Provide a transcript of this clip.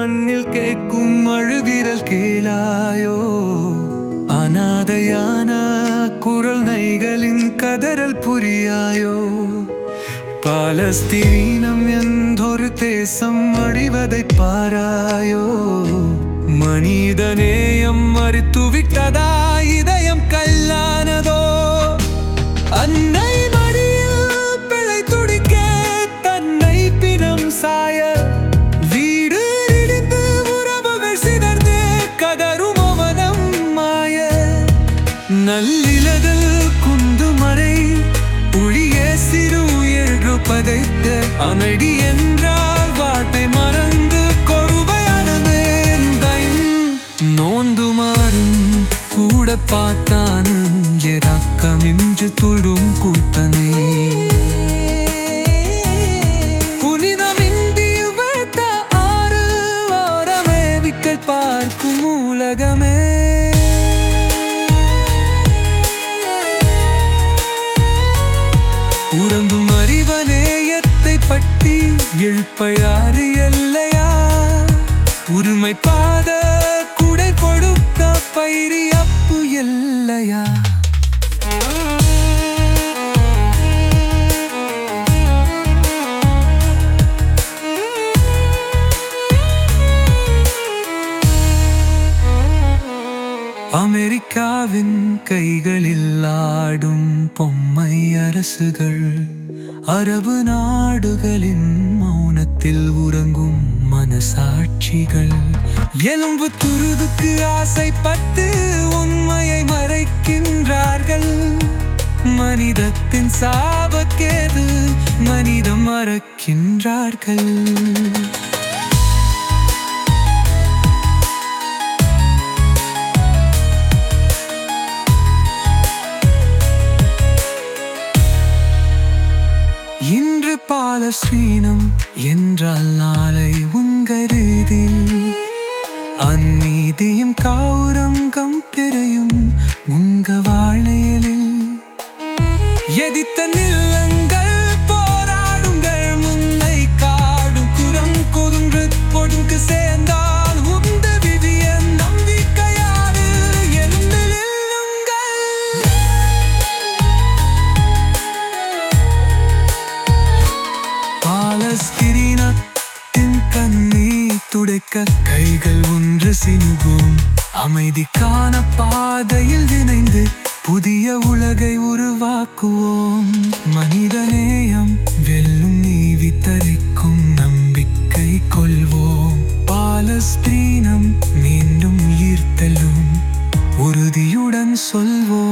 மண்ணில் கேட்கும் அழுவிரல் கேளாயோ அனாதையான குரல் நைகளின் கதறல் புரியாயோ பாலஸ்தீனம் என்றொரு தேசம் அடிவதை பாராயோ மனிதநேயம் மறுத்துவிட்டதா இதயம் கல்லானதோ அன்னை மடியில் பிழை துடிக்க தன்னை பிணம் சாய வீடு இடிந்து உறவுகள் சிதறந்து கதரும் அவனம் மாய நல்லிலதல் குந்து மறை ஒளியே சிறு உயர்வு பதைத்த அமைதி என்றால் வாழ்த்தை மறந்து கொழுவையானது நோந்து மாறும் கூட பார்த்தான் எராக்கமின்று துடும் கூட்டனே புனிதமின்றி வைத்த ஆறு ஓரமே விக்கல் பார்க்கும் உலகமே உறங்கும் அறிவநேயத்தை பற்றி எழுப்பையாறு எல்லையா உரிமை பாத குடை கொடுக்க பயிரி அப்பு எல்லையா அமெரிக்காவின் கைகளில் ஆடும் பொம்மை அரசுகள் அரபு நாடுகளின் மௌனத்தில் உறங்கும் மனசாட்சிகள் எலும்பு துருதுக்கு ஆசைப்பட்டு உண்மையை மறைக்கின்றார்கள் மனிதத்தின் சாபக்கேது மனிதம் மறக்கின்றார்கள் இன்று பாலஸ்தீனம் என்றால் நாளை உங்கருதில் அந்நீதியும் கௌரங்கம் பிறையும் உங்க வாழையலில் எதித்த நிலங்கள் போராடுங்கள் முன்னை காடும் குரம் கொன்று பொடுங்கு சேர்ந்தால் உந்த விதிய நம்பிக்கையாடு எழுந்திருங்கள் பாலஸ்தீனத்தின் கண்ணீர் துடைக்க கைகள் ஒன்று சினுகும் அமைதிக்கான பாதையில் இணைந்து புதிய உலகை உருவாக்குவோம் மனிதநேயம் வெல்லும் நீவி தரிக்கும் நம்பிக்கை கொள்வோம் பாலஸ்தீனம் மீண்டும் ஈர்த்தலும் உறுதியுடன் சொல்வோம்